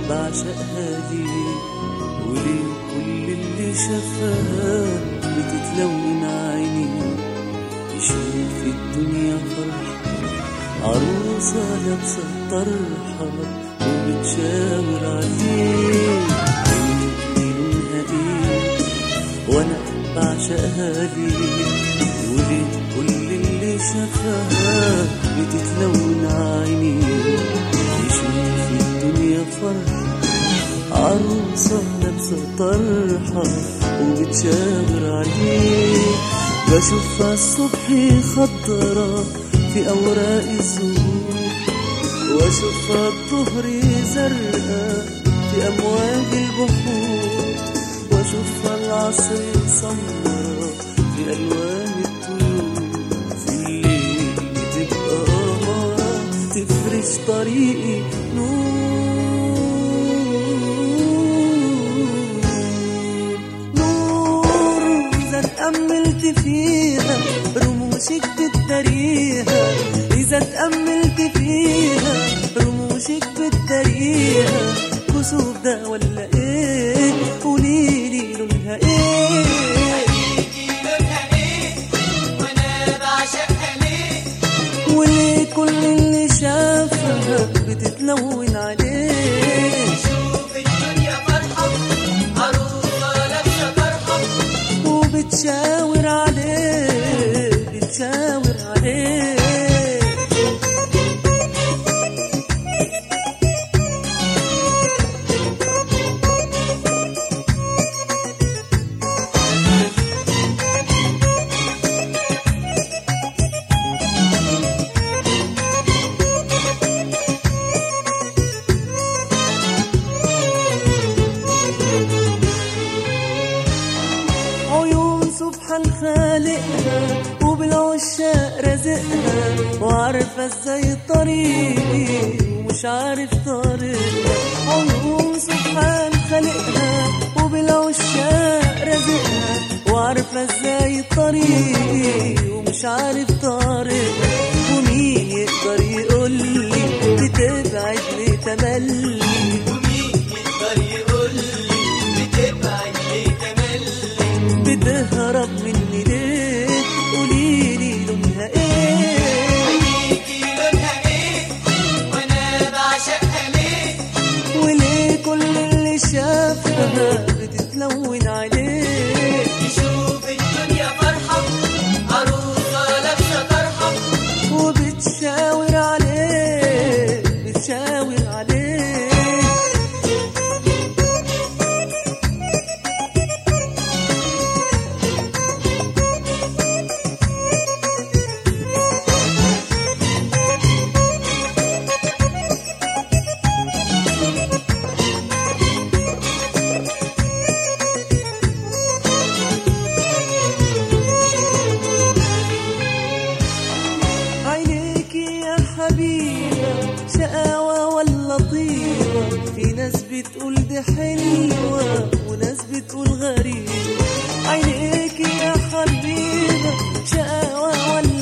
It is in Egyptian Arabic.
بعشقها ليه وليه كل اللي شافها بتتلون عيني يشوف الدنيا فرحة عروسة لابسة طرحة وبتشاور عليه عيني لونها ايه وانا بعشقها ليه وليه كل اللي شافها بتتلون عيني يشوف الدنيا فرحة عروسة لابسة طرحة وبتشاور عليه بشوفها الصبح خضرة في أوراق الزهور وأشوفها الظهر زرقاء في أمواج البحور وأشوفها العصر سمرة في ألوان الطيور في الليل بتبقى قمرة تفرش طريقي نور نور إذا تأملت فيها رموشك بتداريها إذا تأملت فيها رموشك بتداريها كسوف ده ولا إيه قوليلي لونها إيه وليه كل اللي شافها بتتلون عليه وبتشاور عليه بتشاور عليه عيون سبحان خالقها وبالعشاق رازقها وعارفة ازاي طريقي ومش عارف طريقها عيون سبحان خالقها وبالعشاق رازقها وعارفة ازاي طريقي ومش عارف طريقها ومين يقدر يقولي بتبعد ليه تملي بتهرب مني ليه قوليلي لونها ايه وليه كل اللي شافها بتتلون عليه وبتشاور عليه بتشاور عليه عينيك يا حبيبة شقاوة ولا طيبة في ناس بتقول دي حلوة وناس بتقول غريبة عينيك يا حبيبة شقاوة ولا